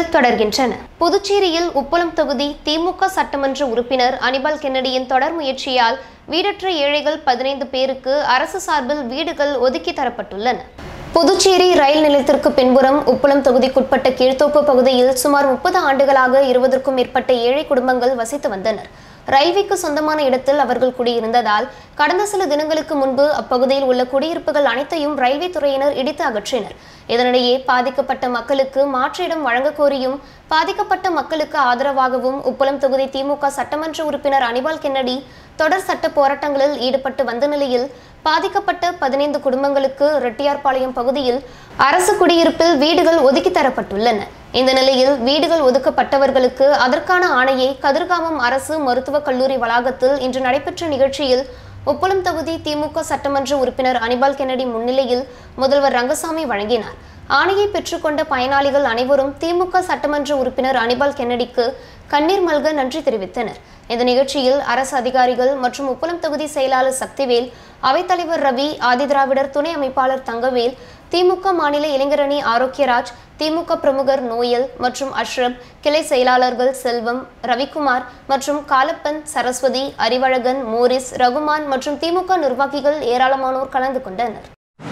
செய்திகள் தொடர்கின்றன புதுச்சேரியில் உப்பளம் தொகுதி திமுக சட்டமன்ற உறுப்பினர் அனிபால் கென்னடியின் தொடர் முயற்சியால் வீடற்ற ஏழைகள் பதினைந்து பேருக்கு அரசு சார்பில் வீடுகள் ஒதுக்கி தரப்பட்டுள்ளன புதுச்சேரி ரயில் நிலையத்திற்கு பின்புறம் உப்பளம் தொகுதிக்குட்பட்ட கீழ்த்தோப்பு பகுதியில் சுமார் முப்பது ஆண்டுகளாக இருபதற்கும் மேற்பட்ட ஏழை குடும்பங்கள் வசித்து வந்தனர் ரயில்வேக்கு சொந்தமான இடத்தில் அவர்கள் குடியிருந்ததால் கடந்த சில தினங்களுக்கு முன்பு அப்பகுதியில் உள்ள குடியிருப்புகள் அனைத்தையும் ரயில்வே துறையினர் இடித்து அகற்றினர் இதனிடையே பாதிக்கப்பட்ட மக்களுக்கு மாற்று இடம் வழங்க கோரியும் பாதிக்கப்பட்ட மக்களுக்கு ஆதரவாகவும் உப்பளம் தொகுதி திமுக சட்டமன்ற உறுப்பினர் அனிபால் கென்னடி தொடர் சட்ட போராட்டங்களில் ஈடுபட்டு வந்த நிலையில் பாதிக்கப்பட்ட பதினைந்து குடும்பங்களுக்கு ரெட்டியார்பாளையம் பகுதியில் அரசு குடியிருப்பில் வீடுகள் ஒதுக்கி தரப்பட்டுள்ளன இந்த நிலையில் வீடுகள் ஒதுக்கப்பட்டவர்களுக்கு அதற்கான ஆணையை கதிர்காமம் அரசு மருத்துவக் கல்லூரி வளாகத்தில் இன்று நடைபெற்ற நிகழ்ச்சியில் உப்பளம் தொகுதி திமுக சட்டமன்ற உறுப்பினர் அனிபால் கென்னடி முன்னிலையில் முதல்வர் ரங்கசாமி வழங்கினார் ஆணையை பெற்றுக்கொண்ட பயனாளிகள் அனைவரும் திமுக சட்டமன்ற உறுப்பினர் அனிபால் கென்னடிக்கு கண்ணீர் மல்க நன்றி தெரிவித்தனர் இந்த நிகழ்ச்சியில் அரசு அதிகாரிகள் மற்றும் உப்பளம் தொகுதி செயலாளர் சக்திவேல் அவைத்தலைவர் ரவி ஆதிதிராவிடர் துணை அமைப்பாளர் தங்கவேல் திமுக மாநில இளைஞரணி ஆரோக்கியராஜ் திமுக பிரமுகர் நோயல் மற்றும் அஷ்ரப் கிளை செயலாளர்கள் செல்வம் ரவிக்குமார் மற்றும் காலப்பன் சரஸ்வதி அறிவழகன் மோரிஸ் ரகுமான் மற்றும் திமுக நிர்வாகிகள் ஏராளமானோர் கலந்து கொண்டனர்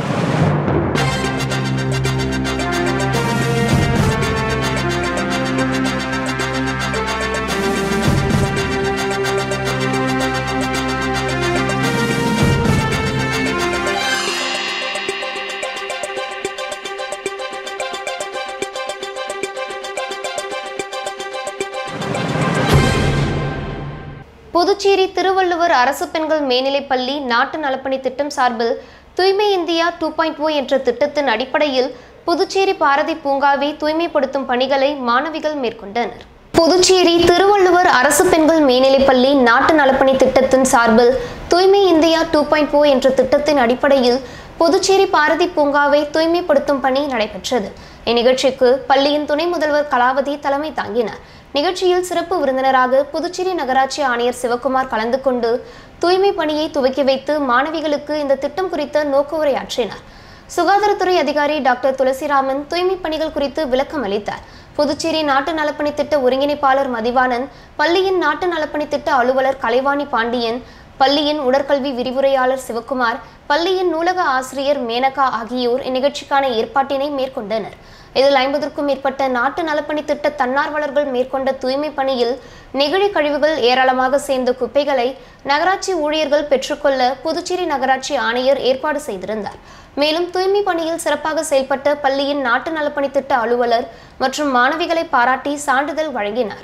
புதுச்சேரி திருவள்ளுவர் அரசு பெண்கள் மேல்நிலைப்பள்ளி நாட்டு நலப்பணி திட்டம் சார்பில் தூய்மை இந்தியா டூ பாயிண்ட் ஓ என்ற திட்டத்தின் அடிப்படையில் புதுச்சேரி பாரதி பூங்காவை தூய்மைப்படுத்தும் பணிகளை மாணவிகள் மேற்கொண்டனர் புதுச்சேரி திருவள்ளுவர் அரசு பெண்கள் மேல்நிலைப்பள்ளி நாட்டு நலப்பணி திட்டத்தின் சார்பில் தூய்மை இந்தியா டூ பாயிண்ட் ஓ என்ற திட்டத்தின் அடிப்படையில் புதுச்சேரி பாரதி பூங்காவை தூய்மைப்படுத்தும் பணி நடைபெற்றது இந்நிகழ்ச்சிக்கு பள்ளியின் துணை முதல்வர் கலாவதி தலைமை தாங்கினார் நிகழ்ச்சியில் சிறப்பு விருந்தினராக புதுச்சேரி நகராட்சி ஆணையர் சிவக்குமார் கலந்து கொண்டு தூய்மை பணியை துவக்கி வைத்து மாணவிகளுக்கு இந்த திட்டம் குறித்த நோக்க உரையாற்றினார் சுகாதாரத்துறை அதிகாரி டாக்டர் துளசிராமன் தூய்மை பணிகள் குறித்து விளக்கம் அளித்தார் புதுச்சேரி நாட்டு நலப்பணி திட்ட ஒருங்கிணைப்பாளர் மதிவாணன் பள்ளியின் நாட்டு நலப்பணி திட்ட அலுவலர் கலைவாணி பாண்டியன் பள்ளியின் உடற்கல்வி விரிவுரையாளர் சிவக்குமார் பள்ளியின் நூலக ஆசிரியர் மேனகா ஆகியோர் இந்நிகழ்ச்சிக்கான ஏற்பாட்டினை மேற்கொண்டனர் இதில் ஐம்பதற்கும் மேற்பட்ட நாட்டு நலப்பணி திட்ட தன்னார்வலர்கள் மேற்கொண்ட தூய்மை பணியில் நெகிழி கழிவுகள் ஏராளமாக சேர்ந்த குப்பைகளை நகராட்சி ஊழியர்கள் பெற்றுக்கொள்ள புதுச்சேரி நகராட்சி ஆணையர் ஏற்பாடு செய்திருந்தார் மேலும் தூய்மை பணியில் சிறப்பாக செயல்பட்ட பள்ளியின் நாட்டு நலப்பணி திட்ட அலுவலர் மற்றும் மாணவிகளை பாராட்டி சான்றிதழ் வழங்கினார்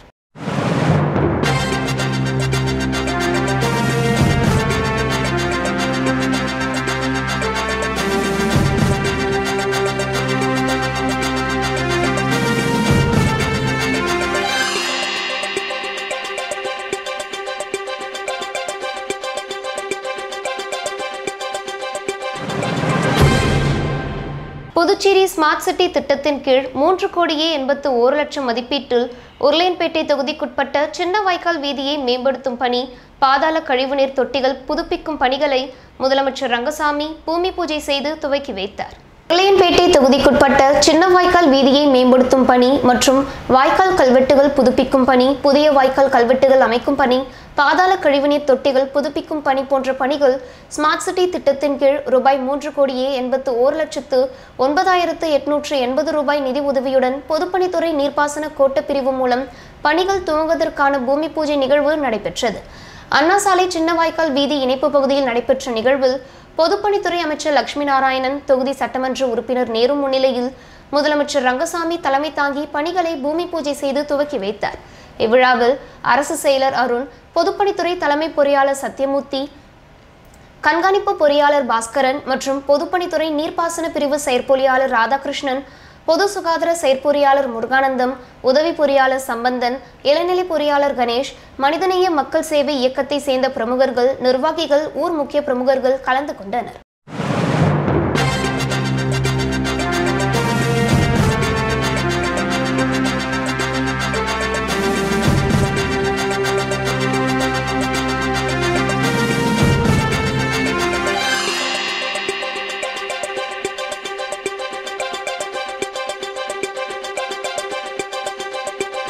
புதுச்சேரி ஸ்மார்ட் சிட்டி திட்டத்தின் கீழ் மூன்று கோடியே எண்பத்து ஒரு லட்சம் மதிப்பீட்டில் உருளையன்பேட்டை தொகுதிக்குட்பட்ட சின்ன வாய்க்கால் வீதியை மேம்படுத்தும் பணி பாதாள கழிவுநீர் தொட்டிகள் புதுப்பிக்கும் பணிகளை முதலமைச்சர் ரங்கசாமி பூமி பூஜை செய்து துவக்கி வைத்தார் உருளையன்பேட்டை தொகுதிக்குட்பட்ட சின்ன வாய்க்கால் வீதியை மேம்படுத்தும் பணி மற்றும் வாய்க்கால் கல்வெட்டுகள் புதுப்பிக்கும் பணி புதிய வாய்க்கால் கல்வெட்டுகள் அமைக்கும் பணி பாதாள கழிவுநீர் தொட்டிகள் புதுப்பிக்கும் பணி போன்ற பணிகள் ஸ்மார்ட் சிட்டி திட்டத்தின் கீழ் ரூபாய் மூன்று கோடியே எண்பத்து ஓரு லட்சத்து ஒன்பதாயிரத்து எட்நூற்று எண்பது ரூபாய் நிதி உதவியுடன் பொதுப்பணித்துறை நீர்ப்பாசன கோட்டப் பிரிவு மூலம் பணிகள் துவங்குவதற்கான பூமி பூஜை நிகழ்வு நடைபெற்றது அண்ணா சாலை சின்ன வாய்க்கால் வீதி இணைப்பு பகுதியில் நடைபெற்ற நிகழ்வில் பொதுப்பணித்துறை அமைச்சர் லட்சுமி நாராயணன் தொகுதி சட்டமன்ற உறுப்பினர் நேரு முன்னிலையில் முதலமைச்சர் ரங்கசாமி தலைமை தாங்கி பணிகளை பூமி பூஜை செய்து துவக்கி வைத்தார் இவ்விழாவில் அரசு செயலர் அருண் பொதுப்பணித்துறை தலைமை பொறியாளர் சத்யமூர்த்தி கண்காணிப்பு பொறியாளர் பாஸ்கரன் மற்றும் பொதுப்பணித்துறை நீர்ப்பாசன பிரிவு செயற்பொறியாளர் ராதாகிருஷ்ணன் பொது சுகாதார செயற்பொறியாளர் முருகானந்தம் உதவி பொறியாளர் சம்பந்தன் இளநிலை பொறியாளர் கணேஷ் மனிதநேய மக்கள் சேவை இயக்கத்தை சேர்ந்த பிரமுகர்கள் நிர்வாகிகள் ஊர் முக்கிய பிரமுகர்கள் கலந்து கொண்டனர்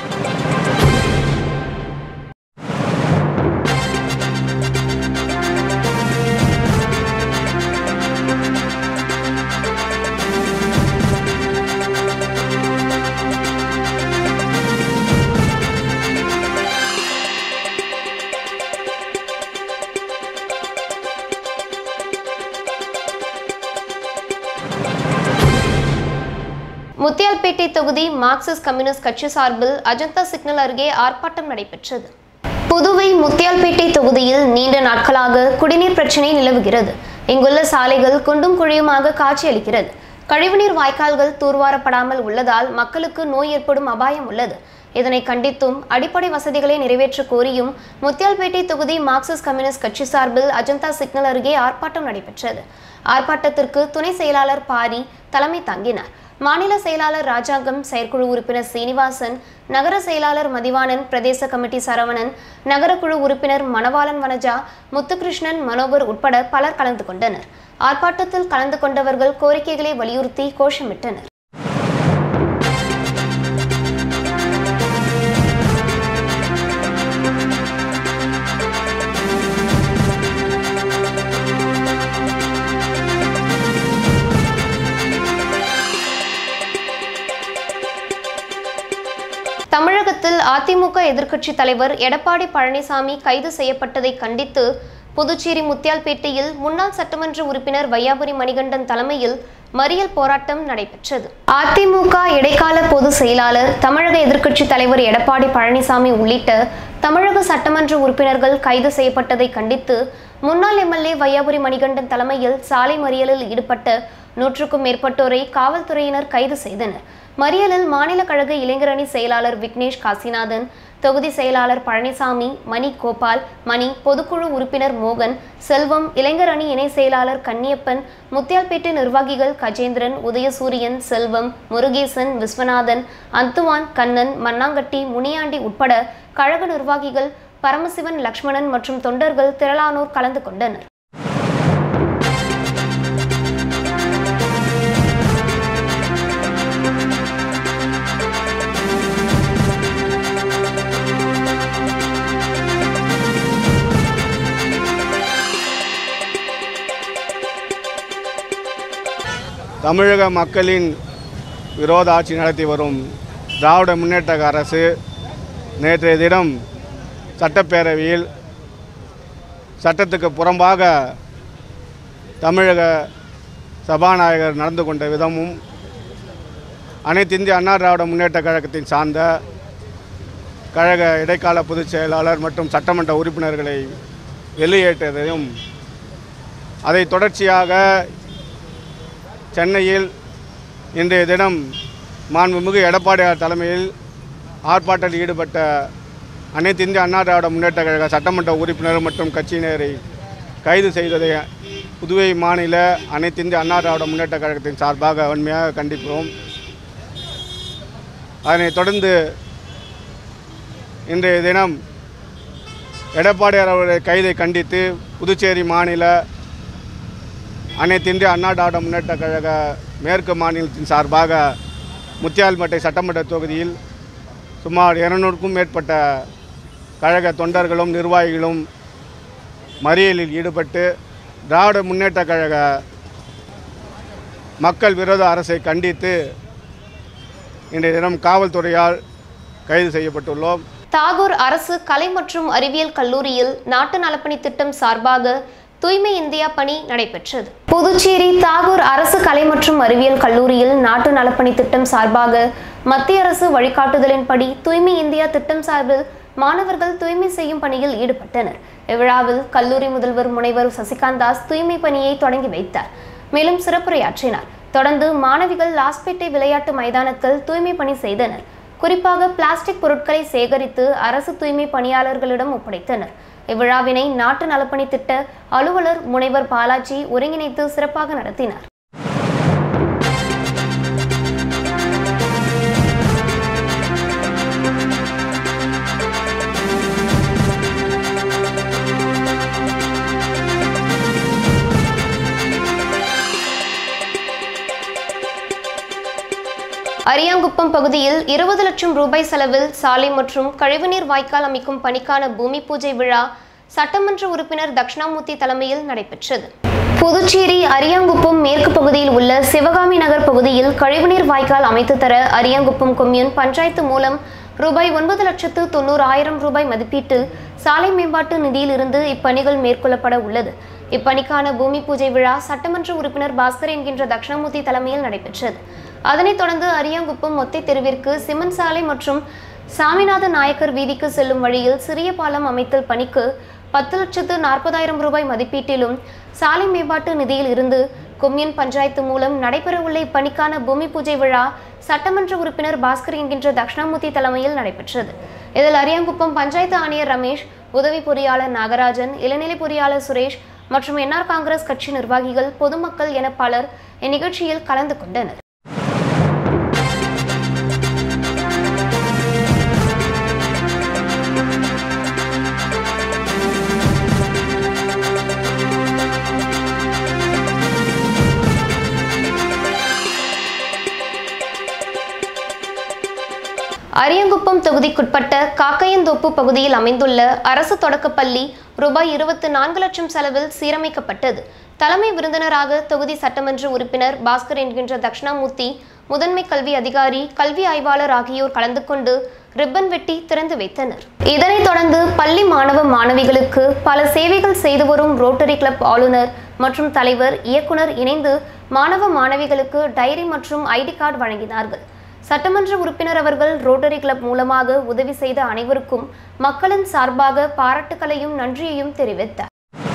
முத்தியால்பேட்டை தொகுதி மார்க்சிஸ்ட் கம்யூனிஸ்ட் கட்சி சார்பில் அஜந்தா சிக்னல் அருகே ஆர்ப்பாட்டம் நடைபெற்றது புதுவை முத்தியால்பேட்டை தொகுதியில் நீண்ட நாட்களாக குடிநீர் பிரச்சினை நிலவுகிறது இங்குள்ள சாலைகள் குண்டும் குழியுமாக காட்சியளிக்கிறது கழிவுநீர் வாய்க்கால்கள் தூர்வாரப்படாமல் உள்ளதால் மக்களுக்கு நோய் ஏற்படும் அபாயம் உள்ளது இதனை கண்டித்தும் அடிப்படை வசதிகளை நிறைவேற்ற கோரியும் முத்தியால்பேட்டை தொகுதி மார்க்சிஸ்ட் கம்யூனிஸ்ட் கட்சி சார்பில் அஜந்தா சிக்னல் அருகே ஆர்ப்பாட்டம் நடைபெற்றது ஆர்ப்பாட்டத்திற்கு துணை செயலாளர் பாரி தலைமை தாங்கினார் மாநில செயலாளர் ராஜாங்கம் செயற்குழு உறுப்பினர் சீனிவாசன் நகர செயலாளர் மதிவாணன் பிரதேச கமிட்டி சரவணன் நகரக்குழு உறுப்பினர் மணவாளன் வனஜா முத்துகிருஷ்ணன் மனோகர் உட்பட பலர் கலந்து கொண்டனர் ஆர்ப்பாட்டத்தில் கலந்து கொண்டவர்கள் கோரிக்கைகளை வலியுறுத்தி கோஷமிட்டனர் தமிழகத்தில் அதிமுக எதிர்க்கட்சி தலைவர் எடப்பாடி பழனிசாமி கைது செய்யப்பட்டதை கண்டித்து புதுச்சேரி முத்தியால்பேட்டையில் முன்னாள் சட்டமன்ற உறுப்பினர் வையாபுரி மணிகண்டன் தலைமையில் மறியல் போராட்டம் நடைபெற்றது அதிமுக இடைக்கால பொதுச் செயலாளர் தமிழக எதிர்க்கட்சி தலைவர் எடப்பாடி பழனிசாமி உள்ளிட்ட தமிழக சட்டமன்ற உறுப்பினர்கள் கைது செய்யப்பட்டதை கண்டித்து முன்னாள் எம்எல்ஏ வையாபுரி மணிகண்டன் தலைமையில் சாலை மறியலில் ஈடுபட்ட நூற்றுக்கும் மேற்பட்டோரை காவல்துறையினர் கைது செய்தனர் மறியலில் மாநில கழக இளைஞரணி செயலாளர் விக்னேஷ் காசிநாதன் தொகுதி செயலாளர் பழனிசாமி மணி கோபால் மணி பொதுக்குழு உறுப்பினர் மோகன் செல்வம் இளைஞர் அணி இணை செயலாளர் கன்னியப்பன் முத்தியால்பேட்டை நிர்வாகிகள் கஜேந்திரன் உதயசூரியன் செல்வம் முருகேசன் விஸ்வநாதன் அந்துவான் கண்ணன் மண்ணாங்கட்டி முனியாண்டி உட்பட கழக நிர்வாகிகள் பரமசிவன் லக்ஷ்மணன் மற்றும் தொண்டர்கள் திரளானோர் கலந்து கொண்டனர் தமிழக மக்களின் விரோத ஆட்சி நடத்தி வரும் திராவிட முன்னேற்ற அரசு நேற்றைய தினம் சட்டப்பேரவையில் சட்டத்துக்கு புறம்பாக தமிழக சபாநாயகர் நடந்து கொண்ட விதமும் அனைத்து இந்திய அண்ணா திராவிட முன்னேற்ற கழகத்தின் சார்ந்த கழக இடைக்கால பொதுச் செயலாளர் மற்றும் சட்டமன்ற உறுப்பினர்களை வெளியேற்றதையும் அதை தொடர்ச்சியாக சென்னையில் இன்றைய தினம் மாண்புமிகு எடப்பாடியார் தலைமையில் ஆர்ப்பாட்டத்தில் ஈடுபட்ட அனைத்து இந்திய அண்ணா திராவிட முன்னேற்ற கழக சட்டமன்ற உறுப்பினர் மற்றும் கட்சியினரை கைது செய்ததை புதுவை மாநில அனைத்து இந்திய அண்ணா திராவிட முன்னேற்ற கழகத்தின் சார்பாக வன்மையாக கண்டிக்கிறோம் அதனைத் தொடர்ந்து இன்றைய தினம் எடப்பாடியார் அவருடைய கைதை கண்டித்து புதுச்சேரி மாநில அனைத்து இந்திய அண்ணா திராவிட முன்னேற்ற கழக மேற்கு மாநிலத்தின் சார்பாக முத்தியால்மட்டை சட்டமன்ற தொகுதியில் சுமார் இருநூறுக்கும் மேற்பட்ட கழக தொண்டர்களும் நிர்வாகிகளும் மறியலில் ஈடுபட்டு திராவிட முன்னேற்ற கழக மக்கள் விரோத அரசை கண்டித்து இன்றைய தினம் காவல்துறையால் கைது செய்யப்பட்டுள்ளோம் தாகூர் அரசு கலை மற்றும் அறிவியல் கல்லூரியில் நாட்டு நலப்பணி திட்டம் சார்பாக தூய்மை இந்தியா பணி நடைபெற்றது புதுச்சேரி தாகூர் அரசு கலை மற்றும் அறிவியல் கல்லூரியில் நாட்டு நலப்பணி திட்டம் சார்பாக மத்திய அரசு வழிகாட்டுதலின்படி தூய்மை இந்தியா திட்டம் சார்பில் மாணவர்கள் தூய்மை செய்யும் பணியில் ஈடுபட்டனர் இவ்விழாவில் கல்லூரி முதல்வர் முனைவர் சசிகாந்த் தாஸ் தூய்மை பணியை தொடங்கி வைத்தார் மேலும் சிறப்புரையாற்றினார் தொடர்ந்து மாணவிகள் லாஸ்பேட்டை விளையாட்டு மைதானத்தில் தூய்மை பணி செய்தனர் குறிப்பாக பிளாஸ்டிக் பொருட்களை சேகரித்து அரசு தூய்மை பணியாளர்களிடம் ஒப்படைத்தனர் இவ்விழாவினை நாட்டு நலப்பணி திட்ட அலுவலர் முனைவர் பாலாஜி ஒருங்கிணைத்து சிறப்பாக நடத்தினார் அரியாங்குப்பம் அரியாங்குப்பம் பகுதியில் இருபது லட்சம் ரூபாய் செலவில் சாலை மற்றும் கழிவுநீர் வாய்க்கால் அமைக்கும் பணிக்கான பூமி பூஜை விழா சட்டமன்ற உறுப்பினர் தட்சிணாமூர்த்தி தலைமையில் நடைபெற்றது புதுச்சேரி அரியாங்குப்பம் மேற்கு பகுதியில் உள்ள சிவகாமி நகர் பகுதியில் கழிவுநீர் வாய்க்கால் அமைத்து தர அரியாங்குப்பம் கொம்யூன் பஞ்சாயத்து மூலம் ரூபாய் ஒன்பது லட்சத்து தொண்ணூறு ஆயிரம் ரூபாய் மதிப்பீட்டு சாலை மேம்பாட்டு நிதியிலிருந்து இப்பணிகள் மேற்கொள்ளப்பட உள்ளது இப்பணிக்கான பூமி பூஜை விழா சட்டமன்ற உறுப்பினர் பாஸ்கர் என்கின்ற தட்சிணாமூர்த்தி தலைமையில் நடைபெற்றது அதனைத் தொடர்ந்து அரியாங்குப்பம் மொத்தை தெருவிற்கு சிமெண்ட் சாலை மற்றும் சாமிநாத நாயக்கர் வீதிக்கு செல்லும் வழியில் சிறிய பாலம் அமைத்தல் பணிக்கு பத்து லட்சத்து நாற்பதாயிரம் ரூபாய் மதிப்பீட்டிலும் சாலை மேம்பாட்டு நிதியில் இருந்து கொம்யூன் பஞ்சாயத்து மூலம் நடைபெறவுள்ள இப்பணிக்கான பூமி பூஜை விழா சட்டமன்ற உறுப்பினர் பாஸ்கர் என்கின்ற தட்சிணாமூர்த்தி தலைமையில் நடைபெற்றது இதில் அரியாங்குப்பம் பஞ்சாயத்து ஆணையர் ரமேஷ் உதவி பொறியாளர் நாகராஜன் இளநிலை பொறியாளர் சுரேஷ் மற்றும் என்ஆர் காங்கிரஸ் கட்சி நிர்வாகிகள் பொதுமக்கள் என பலர் இந்நிகழ்ச்சியில் கலந்து கொண்டனர் அரியங்குப்பம் தொகுதிக்குட்பட்ட காக்கையந்தோப்பு பகுதியில் அமைந்துள்ள அரசு தொடக்கப்பள்ளி ரூபாய் இருபத்து நான்கு லட்சம் செலவில் சீரமைக்கப்பட்டது தலைமை விருந்தினராக தொகுதி சட்டமன்ற உறுப்பினர் பாஸ்கர் என்கின்ற தட்சிணாமூர்த்தி முதன்மை கல்வி அதிகாரி கல்வி ஆய்வாளர் ஆகியோர் கலந்து கொண்டு ரிப்பன் வெட்டி திறந்து வைத்தனர் இதனைத் தொடர்ந்து பள்ளி மாணவ மாணவிகளுக்கு பல சேவைகள் செய்து வரும் ரோட்டரி கிளப் ஆளுநர் மற்றும் தலைவர் இயக்குனர் இணைந்து மாணவ மாணவிகளுக்கு டைரி மற்றும் ஐடி கார்டு வழங்கினார்கள் சட்டமன்ற உறுப்பினர் அவர்கள் ரோட்டரி கிளப் மூலமாக உதவி செய்த அனைவருக்கும் மக்களின் சார்பாக பாராட்டுக்களையும் நன்றியையும் தெரிவித்தார்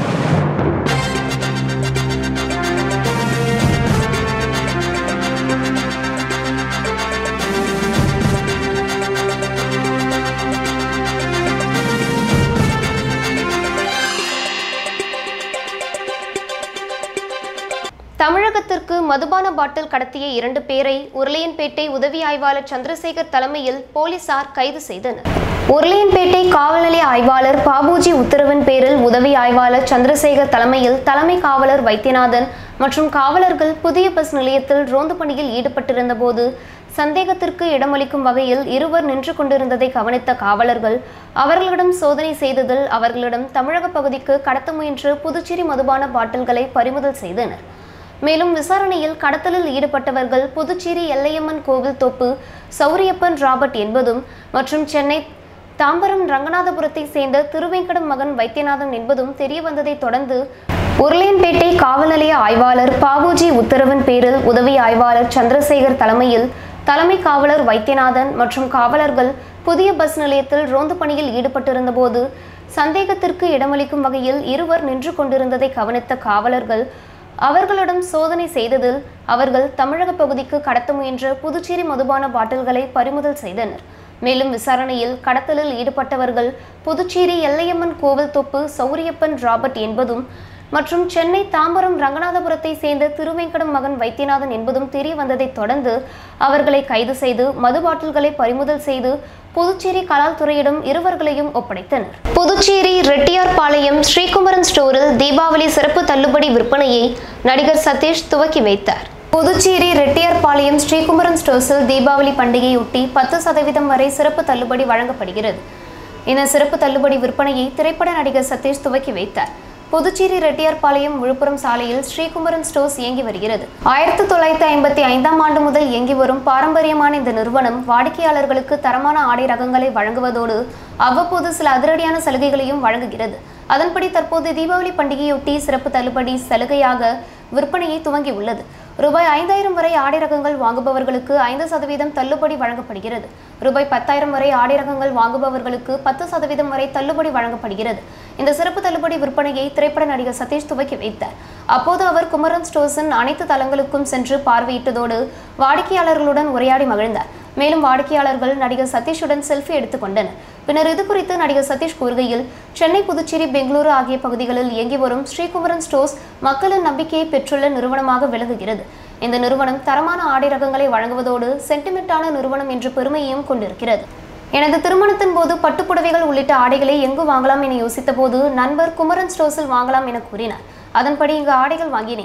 தமிழகத்திற்கு மதுபான பாட்டில் கடத்திய இரண்டு பேரை உருளையன்பேட்டை உதவி ஆய்வாளர் சந்திரசேகர் தலைமையில் போலீசார் கைது செய்தனர் உருளையன்பேட்டை காவல் நிலைய ஆய்வாளர் பாபுஜி உத்தரவின் பேரில் உதவி ஆய்வாளர் சந்திரசேகர் தலைமையில் தலைமை காவலர் வைத்தியநாதன் மற்றும் காவலர்கள் புதிய பஸ் நிலையத்தில் ரோந்து பணியில் ஈடுபட்டிருந்த போது சந்தேகத்திற்கு இடமளிக்கும் வகையில் இருவர் நின்று கொண்டிருந்ததை கவனித்த காவலர்கள் அவர்களிடம் சோதனை செய்ததில் அவர்களிடம் தமிழக பகுதிக்கு கடத்த முயன்ற புதுச்சேரி மதுபான பாட்டில்களை பறிமுதல் செய்தனர் மேலும் விசாரணையில் கடத்தலில் ஈடுபட்டவர்கள் புதுச்சேரி எல்லையம்மன் கோவில் தோப்பு சௌரியப்பன் ராபர்ட் என்பதும் மற்றும் சென்னை தாம்பரம் ரங்கநாதபுரத்தை சேர்ந்த திருவேங்கடம் மகன் வைத்தியநாதன் என்பதும் தெரிய வந்ததை தொடர்ந்து உருளையன்பேட்டை காவல் நிலைய ஆய்வாளர் பாபுஜி உத்தரவின் பேரில் உதவி ஆய்வாளர் சந்திரசேகர் தலைமையில் தலைமை காவலர் வைத்தியநாதன் மற்றும் காவலர்கள் புதிய பஸ் நிலையத்தில் ரோந்து பணியில் ஈடுபட்டிருந்த போது சந்தேகத்திற்கு இடமளிக்கும் வகையில் இருவர் நின்று கொண்டிருந்ததை கவனித்த காவலர்கள் அவர்களிடம் சோதனை செய்ததில் அவர்கள் தமிழக பகுதிக்கு கடத்த முயன்ற புதுச்சேரி மதுபான பாட்டில்களை பறிமுதல் செய்தனர் மேலும் விசாரணையில் கடத்தலில் ஈடுபட்டவர்கள் புதுச்சேரி எல்லையம்மன் கோவில் தொப்பு சௌரியப்பன் ராபர்ட் என்பதும் மற்றும் சென்னை தாம்பரம் ரங்கநாதபுரத்தை சேர்ந்த திருவேங்கடம் மகன் வைத்தியநாதன் என்பதும் தெரிய வந்ததைத் தொடர்ந்து அவர்களை கைது செய்து மது பாட்டில்களை பறிமுதல் செய்து புதுச்சேரி கலால் துறையிடம் இருவர்களையும் ஒப்படைத்தனர் புதுச்சேரி ரெட்டியார்பாளையம் ஸ்ரீகுமரன் ஸ்டோரில் தீபாவளி சிறப்பு தள்ளுபடி விற்பனையை நடிகர் சதீஷ் துவக்கி வைத்தார் புதுச்சேரி ரெட்டியார்பாளையம் ஸ்ரீகுமரன் ஸ்டோர்ஸில் தீபாவளி பண்டிகையொட்டி பத்து சதவீதம் வரை சிறப்பு தள்ளுபடி வழங்கப்படுகிறது இந்த சிறப்பு தள்ளுபடி விற்பனையை திரைப்பட நடிகர் சதீஷ் துவக்கி வைத்தார் புதுச்சேரி ரெட்டியார்பாளையம் விழுப்புரம் சாலையில் ஸ்ரீகுமரன் ஸ்டோர்ஸ் இயங்கி வருகிறது ஆயிரத்தி தொள்ளாயிரத்தி ஐம்பத்தி ஐந்தாம் ஆண்டு முதல் இயங்கி வரும் பாரம்பரியமான இந்த நிறுவனம் வாடிக்கையாளர்களுக்கு தரமான ஆடை ரகங்களை வழங்குவதோடு அவ்வப்போது சில அதிரடியான சலுகைகளையும் வழங்குகிறது அதன்படி தற்போது தீபாவளி பண்டிகையொட்டி சிறப்பு தள்ளுபடி சலுகையாக விற்பனையை துவங்கி உள்ளது ரூபாய் ஐந்தாயிரம் வரை ஆடை ரகங்கள் வாங்குபவர்களுக்கு ஐந்து சதவீதம் தள்ளுபடி வழங்கப்படுகிறது ரூபாய் பத்தாயிரம் வரை ஆடை ரகங்கள் வாங்குபவர்களுக்கு பத்து சதவீதம் வரை தள்ளுபடி வழங்கப்படுகிறது இந்த சிறப்பு தள்ளுபடி விற்பனையை திரைப்பட நடிகர் சதீஷ் துவக்கி வைத்தார் அப்போது அவர் குமரன் ஸ்டோர்ஸின் அனைத்து தளங்களுக்கும் சென்று பார்வையிட்டதோடு வாடிக்கையாளர்களுடன் உரையாடி மகிழ்ந்தார் மேலும் வாடிக்கையாளர்கள் நடிகர் சதீஷுடன் செல்ஃபி எடுத்துக் கொண்டனர் பின்னர் இது குறித்து நடிகர் சதீஷ் கூறுகையில் சென்னை புதுச்சேரி பெங்களூரு ஆகிய பகுதிகளில் இயங்கி வரும் ஸ்ரீகுமரன் ஸ்டோர்ஸ் மக்களின் நம்பிக்கையை பெற்றுள்ள நிறுவனமாக விளங்குகிறது இந்த நிறுவனம் தரமான ஆடை ரகங்களை வழங்குவதோடு சென்டிமெண்டான நிறுவனம் என்ற பெருமையையும் கொண்டிருக்கிறது எனது திருமணத்தின் போது பட்டுப்புடவைகள் உள்ளிட்ட ஆடைகளை எங்கு வாங்கலாம் என யோசித்த போது நண்பர் குமரன் ஸ்டோர்ஸில் வாங்கலாம் என கூறினார் அதன்படி இங்கு ஆடைகள் வாங்கினேன்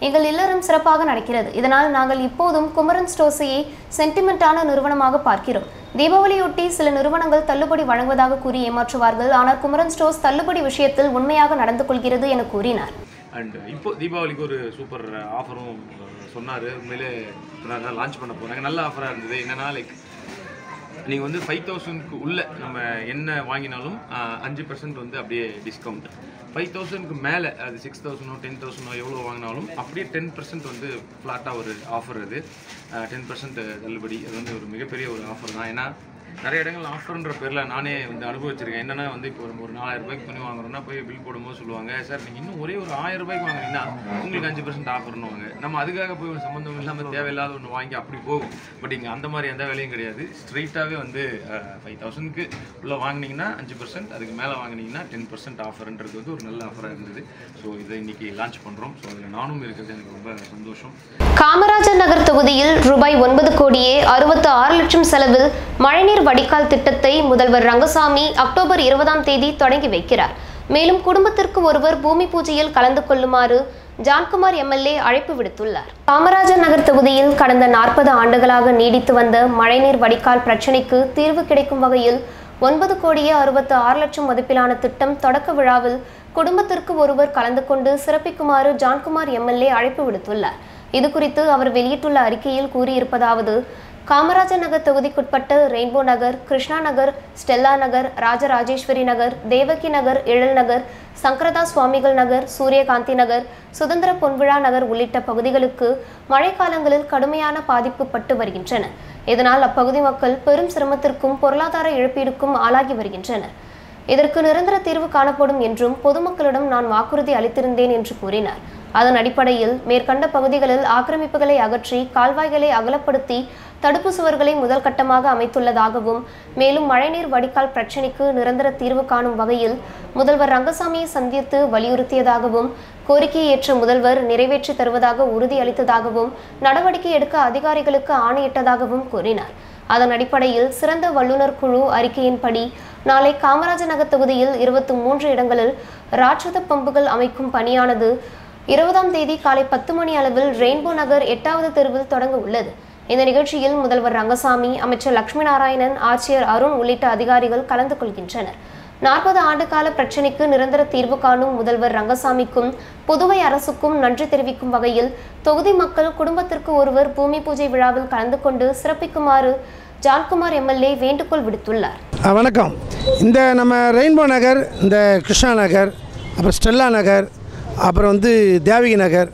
எங்கள் இல்லறம் சிறப்பாக நடக்கிறது இதனால் நாங்கள் இப்போதும் குமரன் ஸ்டோர்ஸையை சென்டிமெண்டான நிறுவனமாக பார்க்கிறோம் தீபாவளியொட்டி சில நிறுவனங்கள் தள்ளுபடி வழங்குவதாக கூறி ஏமாற்றுவார்கள் ஆனால் குமரன் ஸ்டோர்ஸ் தள்ளுபடி விஷயத்தில் உண்மையாக நடந்து கொள்கிறது என கூறினார் அண்ட் இப்போ தீபாவளிக்கு ஒரு சூப்பர் ஆஃபரும் சொன்னார் உண்மையிலே லான்ச் பண்ண போகிறாங்க நல்ல ஆஃபராக இருந்தது என்னன்னா லைக் நீங்கள் வந்து ஃபைவ் தௌசண்ட்க்கு உள்ள நம்ம என்ன வாங்கினாலும் ஆஹ், அஞ்சு பர்சன்ட் வந்து அப்படியே டிஸ்கவுண்ட் ஃபைவ் தௌசண்ட்க்கு மேலே அது சிக்ஸ் தௌசண்டோ டென் தௌசண்டோ எவ்வளோ வாங்கினாலும் அப்படியே டென் பர்சன்ட் வந்து ஃப்ளாட்டாக ஒரு ஆஃபர் அது டென் பர்சன்ட் தள்ளுபடி அது வந்து ஒரு மிகப்பெரிய ஒரு ஆஃபர் தான் ஏன்னா நிறைய இடங்கள் ஆஃபர்ன்ற பேரில் நானே வந்து அனுபவிச்சிருக்கேன் என்னன்னா வந்து இப்போ நம்ம ஒரு நாலாயிரம் ரூபாய்க்கு துணி வாங்குறோம்னா போய் பில் போடும்போது சொல்லுவாங்க சார் நீங்கள் இன்னும் ஒரே ஒரு ஆயிரம் ரூபாய்க்கு வாங்குனீங்கன்னா உங்களுக்கு அஞ்சு பர்சன்ட் ஆஃபர்னுவாங்க நம்ம அதுக்காக போய் ஒரு சம்மந்தம் இல்லாமல் தேவையில்லாத ஒன்று வாங்கி அப்படி போகும் பட் இங்கே அந்த மாதிரி எந்த வேலையும் கிடையாது ஸ்ட்ரைட்டாகவே வந்து ஃபைவ் தௌசண்ட்க்கு உள்ள வாங்குனீங்கன்னா அஞ்சு பர்சன்ட் அதுக்கு மேலே வாங்குனீங்கன்னா டென் பர்சன்ட் ஆஃபர்ன்றது வந்து ஒரு நல்ல ஆஃபராக இருந்தது ஸோ இதை இன்னைக்கு லான்ச் பண்ணுறோம் ஸோ அதில் நானும் இருக்கிறது எனக்கு ரொம்ப சந்தோஷம் காமராஜர் நகர் தொகுதியில் ரூபாய் ஒன்பது கோடியே அறுபத்து ஆறு லட்சம் செலவில் மழைநீர் வடிகால் திட்டத்தை முதல்வர் ரங்கசாமி அக்டோபர் இருபதாம் தேதி தொடங்கி வைக்கிறார் மேலும் குடும்பத்திற்கு ஒருவர் பூமி பூஜையில் கலந்து கொள்ளுமாறு ஜான்குமார் எம்எல்ஏ அழைப்பு விடுத்துள்ளார் காமராஜர் நகர் தொகுதியில் கடந்த நாற்பது ஆண்டுகளாக நீடித்து வந்த மழைநீர் வடிகால் பிரச்சினைக்கு தீர்வு கிடைக்கும் வகையில் ஒன்பது கோடியே அறுபத்து ஆறு லட்சம் மதிப்பிலான திட்டம் தொடக்க விழாவில் குடும்பத்திற்கு ஒருவர் கலந்து கொண்டு சிறப்பிக்குமாறு ஜான்குமார் எம்எல்ஏ அழைப்பு விடுத்துள்ளார் இது குறித்து அவர் வெளியிட்டுள்ள அறிக்கையில் கூறியிருப்பதாவது காமராஜர் நகர் தொகுதிக்குட்பட்ட ரெயின்போ நகர் கிருஷ்ணா நகர் ஸ்டெல்லா நகர் ராஜராஜேஸ்வரி நகர் தேவகி நகர் எழில் நகர் சங்கரதாஸ் சுவாமிகள் நகர் சூரியகாந்தி நகர் சுதந்திர பொன்விழா நகர் உள்ளிட்ட பகுதிகளுக்கு மழைக்காலங்களில் கடுமையான பாதிப்பு பட்டு வருகின்றன இதனால் அப்பகுதி மக்கள் பெரும் சிரமத்திற்கும் பொருளாதார இழப்பீடுக்கும் ஆளாகி வருகின்றனர் இதற்கு நிரந்தர தீர்வு காணப்படும் என்றும் பொதுமக்களிடம் நான் வாக்குறுதி அளித்திருந்தேன் என்று கூறினார் அதன் அடிப்படையில் மேற்கண்ட பகுதிகளில் ஆக்கிரமிப்புகளை அகற்றி கால்வாய்களை அகலப்படுத்தி தடுப்பு சுவர்களை முதல் கட்டமாக அமைத்துள்ளதாகவும் மேலும் மழைநீர் வடிகால் பிரச்சினைக்கு நிரந்தர தீர்வு காணும் வகையில் முதல்வர் ரங்கசாமியை சந்தித்து வலியுறுத்தியதாகவும் கோரிக்கையை ஏற்ற முதல்வர் நிறைவேற்றி தருவதாக உறுதியளித்ததாகவும் நடவடிக்கை எடுக்க அதிகாரிகளுக்கு ஆணையிட்டதாகவும் கூறினார் அதன் அடிப்படையில் சிறந்த வல்லுநர் குழு அறிக்கையின்படி நாளை காமராஜர் நகர் தொகுதியில் இருபத்தி மூன்று இடங்களில் ராட்சத பம்புகள் அமைக்கும் பணியானது இருபதாம் தேதி காலை பத்து மணி அளவில் ரெயின்போ நகர் எட்டாவது தெருவில் தொடங்க உள்ளது இந்த நிகழ்ச்சியில் முதல்வர் ரங்கசாமி அமைச்சர் லட்சுமி நாராயணன் ஆட்சியர் அருண் உள்ளிட்ட அதிகாரிகள் கலந்து கொள்கின்றனர் நாற்பது ஆண்டு கால பிரச்சினைக்கு நிரந்தர தீர்வு காணும் முதல்வர் ரங்கசாமிக்கும் புதுவை அரசுக்கும் நன்றி தெரிவிக்கும் வகையில் தொகுதி மக்கள் குடும்பத்திற்கு ஒருவர் பூமி பூஜை விழாவில் கலந்து கொண்டு சிறப்பிக்குமாறு ஜான்குமார் எம்எல்ஏ வேண்டுகோள் விடுத்துள்ளார் ஆ, வணக்கம் இந்த நம்ம ரெயின்போ நகர் இந்த கிருஷ்ணா நகர் அப்புறம் ஸ்டெல்லா நகர் அப்புறம் வந்து தேவகி நகர்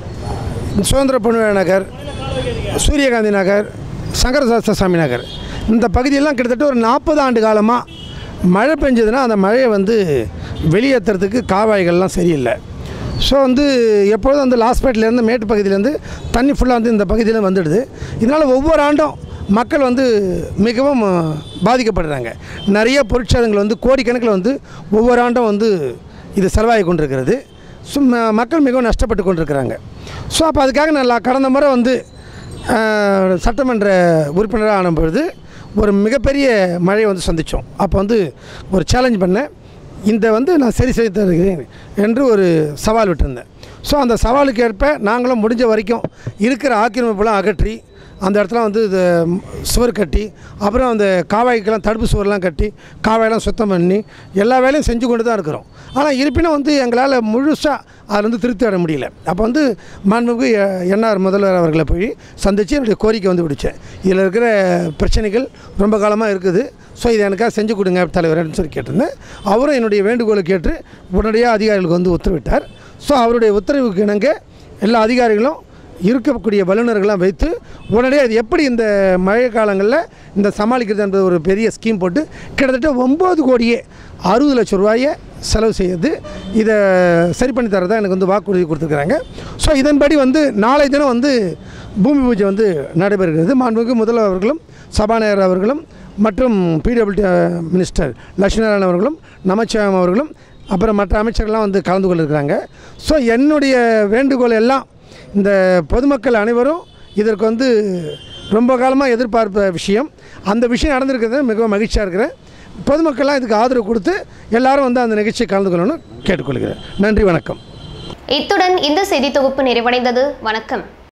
சுதந்திர பொன்விழா நகர் சூரியகாந்தி நகர் சங்கரசாஸ்திரசாமி நகர் இந்த பகுதியெல்லாம் கிட்டத்தட்ட ஒரு நாற்பது ஆண்டு காலமாக மழை பெஞ்சதுன்னா அந்த மழையை வந்து வெளியேற்றுறதுக்கு காவாய்கள்லாம் சரியில்லை ஸோ வந்து எப்பொழுதும் வந்து லாஸ்பேட்லேருந்து மேட்டு பகுதியிலேருந்து தண்ணி ஃபுல்லாக வந்து இந்த பகுதியில் வந்துடுது இதனால் ஒவ்வொரு ஆண்டும் மக்கள் வந்து மிகவும் அஹ், பாதிக்கப்படுறாங்க நிறைய பொருட்சேதங்கள் வந்து கோடிக்கணக்கில் வந்து ஒவ்வொரு ஆண்டும் வந்து இது செலவாகி கொண்டிருக்கிறது ஸோ ம- மக்கள் மிகவும் நஷ்டப்பட்டு கொண்டிருக்கிறாங்க ஸோ அப்போ அதுக்காக நான் லா- கடந்த முறை வந்து அஹ், சட்டமன்ற உறுப்பினராக ஆன பொழுது ஒரு மிகப்பெரிய மழையை வந்து சந்தித்தோம் அப்போ வந்து ஒரு சேலஞ்ச் பண்ணேன் இந்த வந்து நான் சரி செய்து தருகிறேன் என்று ஒரு சவால் விட்டிருந்தேன் ஸோ அந்த சவாலுக்கு ஏற்ப நாங்களும் முடிஞ்ச வரைக்கும் இருக்கிற ஆக்கிரமிப்புலாம் அகற்றி அந்த இடத்துல வந்து இது சுவர் கட்டி அப்புறம் அந்த காவாய்க்கெல்லாம் தடுப்பு சுவர்லாம் கட்டி காவாயெல்லாம் சுத்தம் பண்ணி எல்லா வேலையும் செஞ்சு கொண்டு தான் இருக்கிறோம் ஆனால் இருப்பினும் வந்து எங்களால் முழுசாக அதில் வந்து திருப்தி அடைய முடியல அப்போ வந்து மாண்புமிகு எ- என்ஆர் முதல்வர் அவர்களை போய் சந்தித்து என்னுடைய கோரிக்கை வந்து விடுச்சேன் இதில் இருக்கிற பிரச்சனைகள் ரொம்ப காலமாக இருக்குது ஸோ இதை எனக்காக செஞ்சு கொடுங்க தலைவர்னு சொல்லி கேட்டிருந்தேன் அவரும் என்னுடைய வேண்டுகோளை கேட்டு உடனடியாக அதிகாரிகளுக்கு வந்து உத்தரவிட்டார் ஸோ அவருடைய உத்தரவுக்கு இணங்க எல்லா அதிகாரிகளும் இருக்கக்கூடிய வல்லுநர்கள்லாம் வைத்து உடனடியாக இது எப்படி இந்த மழை காலங்களில் இந்த சமாளிக்கிறது என்பது ஒரு பெரிய ஸ்கீம் போட்டு கிட்டத்தட்ட ஒம்பது கோடியே அறுபது லட்சம் ரூபாயை செலவு செய்யுது இதை சரி பண்ணி தரதா எனக்கு வந்து வாக்குறுதி கொடுத்துருக்குறாங்க ஸோ இதன்படி வந்து நாளை தினம் வந்து பூமி பூஜை வந்து நடைபெறுகிறது மாண்புமிகு முதல்வர் அவர்களும் சபாநாயகர் அவர்களும் மற்றும் பிடபிள்யூடி மினிஸ்டர் லட்சுமிநாராயணன் அவர்களும் நமச்சிவாயம் அவர்களும் அப்புறம் மற்ற அமைச்சர்கள்லாம் வந்து கலந்து கொண்டிருக்கிறாங்க ஸோ என்னுடைய வேண்டுகோள் எல்லாம் இந்த பொதுமக்கள் அனைவரும் இதற்கு வந்து ரொம்ப காலமாக எதிர்பார்த்த விஷயம் அந்த விஷயம் நடந்திருக்கிறது மிகவும் மகிழ்ச்சியாக இருக்கிறேன் பொதுமக்கள்லாம் இதுக்கு ஆதரவு கொடுத்து எல்லாரும் வந்து அந்த நிகழ்ச்சியை கலந்து கொள்ளணும்னு கேட்டுக்கொள்கிறேன் நன்றி வணக்கம் இத்துடன் இந்த செய்தி தொகுப்பு நிறைவடைந்தது வணக்கம்